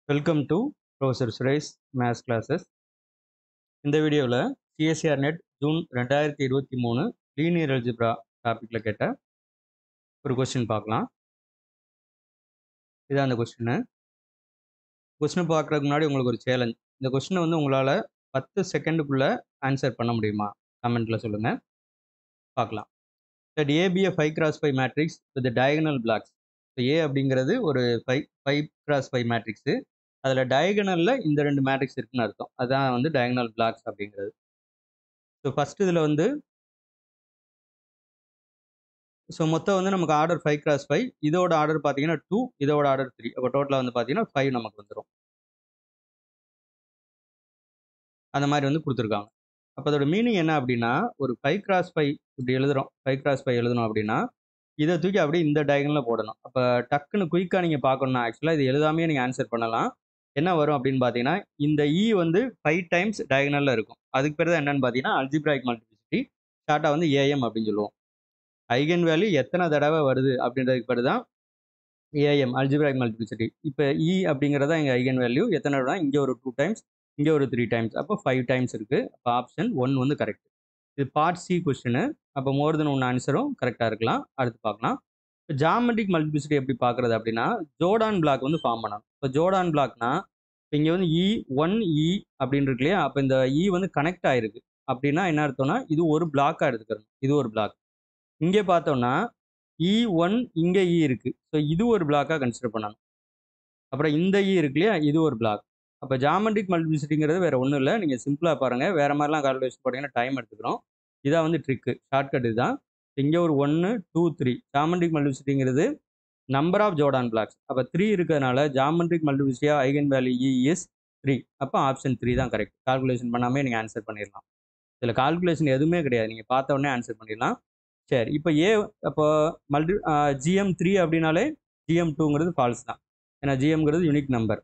welcome to professor Suresh maths classes இந்த வீடியோவில் CSR net June ரெண்டாயிரத்தி இருபத்தி மூணு லீனியர் அல்ஜிப்ரா டாப்பிக்கில் கேட்ட ஒரு கொஸ்டின் பார்க்கலாம் இதான் அந்த கொஸ்டின் கொஸ்டின் பார்க்குறதுக்கு முன்னாடி உங்களுக்கு ஒரு சேலஞ்ச் இந்த கொஸ்டினை வந்து உங்களால் பத்து செகண்டுக்குள்ளே ஆன்சர் பண்ண முடியுமா கமெண்ட்டில் சொல்லுங்கள் பார்க்கலாம் that ABA five cross five matrix with diagonal blocks இப்போ ஏ அப்படிங்கிறது ஒரு five five cross five matrix அதில் டயகனலில் இந்த ரெண்டு மேட்ரிக்ஸ் இருக்குன்னு அர்த்தம் அதான் வந்து டயகனல் பிளாக்ஸ் அப்படிங்கிறது ஸோ ஃபஸ்ட் இதில் வந்து ஸோ மொத்தம் வந்து நமக்கு ஆர்டர் ஃபைவ் கிராஸ் ஃபைவ் இதோட ஆர்டர் பார்த்தீங்கன்னா டூ இதோட ஆர்டர் த்ரீ அப்போ டோட்டலாக வந்து பார்த்தீங்கன்னா ஃபைவ் நமக்கு வந்துடும் அந்த மாதிரி வந்து கொடுத்துருக்காங்க அப்போ அதோட மீனிங் என்ன அப்படின்னா ஒரு ஃபைவ் கிராஸ் ஃபைவ் இப்படி எழுதுறோம் ஃபைவ் கிராஸ் ஃபைவ் எழுதணும் அப்படின்னா இதை தூக்கி அப்படியே இந்த டயகனில் போடணும் அப்போ டக்குன்னு குயிக்காக நீங்கள் பார்க்கணும்னா ஆக்சுவலாக இது எழுதாமே நீங்கள் ஆன்சர் பண்ணலாம் என்ன வரும் அப்படின்னு பார்த்தீங்கன்னா இந்த இ வந்து ஃபைவ் டைம்ஸ் டயகனலில் இருக்கும் அதுக்கு பேர் தான் என்னன்னு பார்த்தீங்கன்னா அல்ஜிப்ராய்க் மல்டிபிசிட்டி ஷார்ட்டாக வந்து ஏஎம் அப்படின்னு சொல்லுவோம் ஐகன் வேல்யூ எத்தனை தடவை வருது அப்படின்றதுக்கு பேர் தான் ஏஎம் அல்ஜிப்ராய்க் மல்டிபிசிட்டி இப்போ இ அப்படிங்கிறதா எங்கள் ஐகன் வேல்யூ எத்தனை தடவை இங்கே ஒரு டூ டைம்ஸ் இங்கே ஒரு த்ரீ டைம்ஸ் அப்போ ஃபைவ் டைம்ஸ் இருக்குது அப்போ ஆப்ஷன் ஒன் வந்து கரெக்ட் இது பார்ட் சி கொஸ்டின் அப்போ மோர் தென் ஒன் ஆன்சரும் கரெக்டாக இருக்கலாம் அடுத்து பார்க்கலாம் இப்போ ஜாமெட்ரிக் மல்டிபிசிட்டி எப்படி பார்க்குறது அப்படின்னா ஜோடான் பிளாக் வந்து ஃபார்ம் பண்ணணும் இப்போ ஜோடான் பிளாக்னா இப்போ இங்கே வந்து இ ஒன் இ அப்படின்னு இருக்கு இல்லையா அப்போ இந்த இ வந்து கனெக்ட் ஆகிருக்கு அப்படின்னா என்ன அர்த்தம்னா இது ஒரு பிளாக்காக எடுத்துக்கிறணும் இது ஒரு பிளாக் இங்கே பார்த்தோம்னா இ ஒன் இங்கே இ இருக்குது ஸோ இது ஒரு பிளாக்காக கன்சிடர் பண்ணணும் அப்புறம் இந்த இ இருக்கு இல்லையா இது ஒரு பிளாக் அப்போ ஜாமெட்ரிக் மல்டிபிசிட்டிங்கிறது வேறு ஒன்றும் இல்லை நீங்கள் சிம்பிளாக பாருங்கள் வேறு மாதிரிலாம் கால்குலேஷன் போட்டிங்கன்னா டைம் எடுத்துக்கிறோம் இதான் வந்து ட்ரிக்கு ஷார்ட்கட் இதுதான் இங்கே ஒரு ஒன்று டூ த்ரீ ஜாமெட்ரிக் மல்டிபிசிட்டிங்கிறது நம்பர் ஆஃப் ஜோடான் பிளாக்ஸ் அப்போ த்ரீ இருக்கிறதுனால ஜாமெட்ரிக் மல்டிபிசிட்டியாக eigen value E is three அப்போ ஆப்ஷன் த்ரீ தான் கரெக்ட் கால்குலேஷன் பண்ணாமே நீங்கள் ஆன்சர் பண்ணிடலாம் இதில் கால்குலேஷன் எதுவுமே கிடையாது நீங்கள் பார்த்த உடனே ஆன்சர் பண்ணிடலாம் சரி இப்போ ஏ அப்போ மல்டி ஜிஎம் த்ரீ அப்படின்னாலே ஜிஎம் டூங்கிறது ஃபால்ஸ் தான் ஏன்னா ஜிஎம்ங்கிறது யூனிக் நம்பர்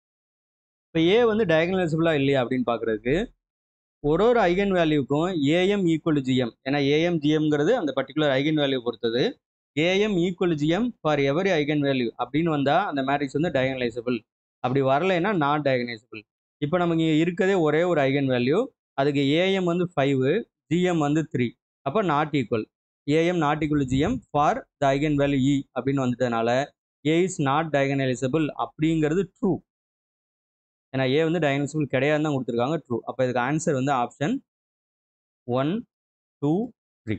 இப்போ ஏ வந்து டயகனலைசபிளாக இல்லையா அப்படின்னு பார்க்குறதுக்கு ஒரு ஒரு ஐகன் வேல்யூக்கும் ஏஎம் ஈக்குவல் ஜிஎம் ஏன்னா ஏஎம் ஜிஎம்ங்கிறது அந்த பர்டிகுலர் ஐகன் வேல்யூ பொறுத்தது AM equal GM for every eigen value அப்படின்னு வந்தால் அந்த மேட்ரிக்ஸ் வந்து டயகனலைசபிள் அப்படி வரலைன்னா நாட் டயகனைசபிள் இப்போ நமக்கு இங்கே இருக்கதே ஒரே ஒரு ஐகன் வேல்யூ அதுக்கு ஏஎம் வந்து ஃபைவு ஜிஎம் வந்து த்ரீ அப்போ not equal AM not equal GM for the eigen value E அப்படின்னு வந்துட்டதுனால ஏ இஸ் நாட் டயகனலைசபிள் அப்படிங்கிறது ட்ரூ ஏன்னா ஏ வந்து டயகனலைசபிள் கிடையாதுன்னு தான் கொடுத்துருக்காங்க ட்ரூ அப்போ இதுக்கு ஆன்சர் வந்து ஆப்ஷன் ஒன் டூ த்ரீ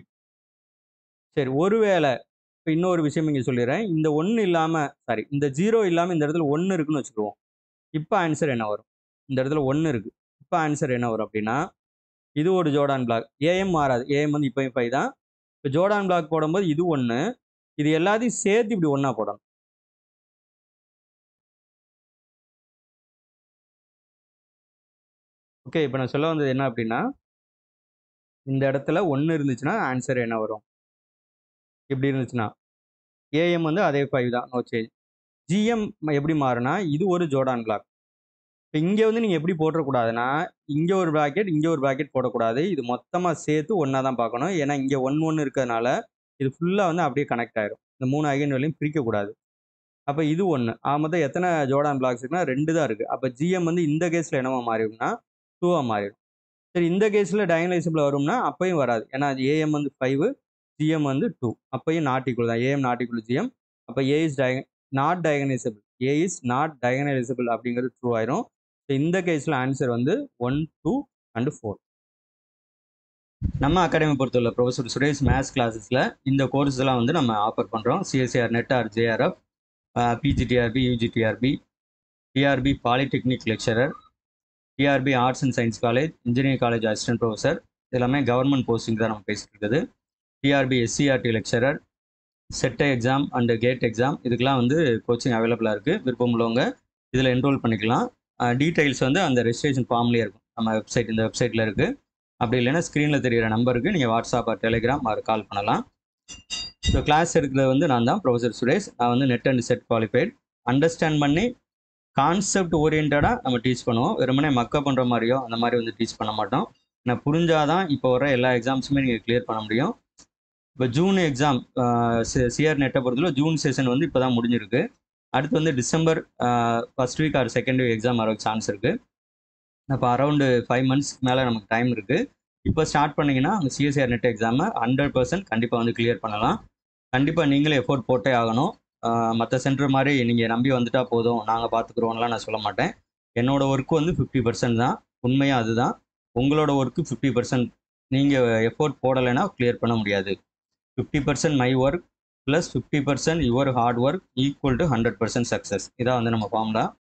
சரி ஒருவேளை இப்போ இன்னொரு விஷயம் இங்கே சொல்லிடுறேன் இந்த ஒன்று இல்லாமல் சாரி இந்த ஜீரோ இல்லாமல் இந்த இடத்துல ஒன்று இருக்குன்னு வச்சுக்குவோம் இப்போ ஆன்சர் என்ன வரும் இந்த இடத்துல ஒன்று இருக்குது இப்போ ஆன்சர் என்ன வரும் அப்படின்னா இது ஒரு ஜோடான் பிளாக் ஏஎம் மாறாது ஏஎம் வந்து இப்போயும் ஃபைவ் தான் இப்போ ஜோடான் பிளாக் போடும்போது இது ஒன்று இது எல்லாத்தையும் சேர்த்து இப்படி ஒன்றா போடணும் ஓகே இப்போ நான் சொல்ல வந்தது என்ன அப்படின்னா இந்த இடத்துல ஒன்று இருந்துச்சுன்னா ஆன்சர் என்ன வரும் இப்படி இருந்துச்சுன்னா ஏஎம் வந்து அதே ஃபைவ் தான் நோ சேஞ்ச் ஜிஎம் எப்படி மாறுனா இது ஒரு ஜோடான் பிளாக் இப்போ இங்கே வந்து நீங்கள் எப்படி போட்டுறக்கூடாதுன்னா இங்கே ஒரு ப்ராக்கெட் இங்கே ஒரு ப்ராக்கெட் போடக்கூடாது இது மொத்தமாக சேர்த்து ஒன்றா தான் பார்க்கணும் ஏன்னா இங்கே ஒன் ஒன்று இருக்கிறதுனால இது ஃபுல்லாக வந்து அப்படியே கனெக்ட் ஆயிரும் இந்த மூணு ஐகன் வேலையும் பிரிக்கக்கூடாது அப்போ இது ஒன்று ஆ மொத்தம் எத்தனை ஜோடான் பிளாக்ஸ் இருக்குன்னா ரெண்டு தான் இருக்குது அப்போ ஜிஎம் வந்து இந்த கேஸில் என்னவா மாறிடும்னா டூவாக மாறிடும் சரி இந்த கேஸில் டயகனைசபிள் வரும்னா அப்பையும் வராது ஏன்னா ஏஎம் வந்து ஃபைவ் ஜிஎம் வந்து டூ அப்பையும் நாட் ஈக்குவல் தான் ஏஎம் நாட் ஈக்குவல் ஜிஎம் அப்போ A is dia not diagonalizable A is not diagonalizable அப்படிங்கிறது ட்ரூ ஆயிரும் ஸோ இந்த கேஸில் ஆன்சர் வந்து ஒன் டூ அண்டு ஃபோர் நம்ம அகாடமி பொறுத்தவரை ப்ரொஃபஸர் சுரேஷ் மேத்ஸ் கிளாஸஸில் இந்த கோர்ஸ் எல்லாம் வந்து நம்ம ஆஃபர் பண்ணுறோம் CSCR NET or JRF PGTRB UGTRB TRB polytechnic lecturer TRB arts and science college engineering college assistant professor எல்லாமே கவர்மெண்ட் போஸ்டிங் தான் நம்ம பேசிட்டு இருக்குது டிஆர்பி எஸ்சிஆர்டி லெக்சரர் செட்டை எக்ஸாம் அண்டு கேட் எக்ஸாம் இதுக்கெலாம் வந்து கோச்சிங் அவைலபிளாக இருக்குது விருப்பம் உள்ளவங்க இதில் என்ரோல் பண்ணிக்கலாம் டீட்டெயில்ஸ் வந்து அந்த ரெஜிஸ்ட்ரேஷன் ஃபார்ம்லேயே இருக்கும் நம்ம வெப்சைட் இந்த வெப்சைட்டில் இருக்குது அப்படி இல்லைன்னா ஸ்க்ரீனில் தெரிகிற நம்பருக்கு நீங்கள் WhatsApp or Telegram or call பண்ணலாம் ஸோ கிளாஸ் எடுக்கிறது வந்து நான் தான் ப்ரொஃபஸர் சுரேஷ் நான் வந்து NET and SET qualified understand பண்ணி கான்செப்ட் ஓரியன்டாக நம்ம டீச் பண்ணுவோம் வெறுமனே மக்கப் பண்ணுற மாதிரியோ அந்த மாதிரி வந்து டீச் பண்ண மாட்டோம் நான் புரிஞ்சாதான் இப்போ வர எல்லா எக்ஸாம்ஸுமே நீங்கள் கிளியர் பண்ண முடியும் இப்போ ஜூன் எக்ஸாம் சிஆர் நெட்டை பொறுத்தவரை ஜூன் செஷன் வந்து இப்போ தான் முடிஞ்சிருக்கு அடுத்து வந்து December first week or second week exam வர சான்ஸ் இருக்குது அப்போ அரௌண்டு ஃபைவ் மந்த்ஸ்க்கு மேலே நமக்கு டைம் இருக்குது இப்போ ஸ்டார்ட் பண்ணிங்கன்னா அந்த சிஎஸ்ஆர் நெட் எக்ஸாமை ஹண்ட்ரட் பர்சன்ட் கண்டிப்பாக வந்து கிளியர் பண்ணலாம் கண்டிப்பாக நீங்களே எஃபோர்ட் போட்டே ஆகணும் மற்ற சென்டர் மாதிரி நீங்கள் நம்பி வந்துட்டா போதும் நாங்கள் பார்த்துக்குறோம்லாம் நான் சொல்ல மாட்டேன் என்னோட ஒர்க்கு வந்து ஃபிஃப்டி பர்சன்ட் தான் உண்மையாக அதுதான் உங்களோட ஒர்க்கு ஃபிஃப்டி பர்சன்ட் நீங்கள் எஃபோர்ட் போடலைன்னா கிளியர் பண்ண முடியாது fifty percent my work plus fifty percent your hard work equal to hundred percent success இதான் வந்து நம்ம ஃபார்முலா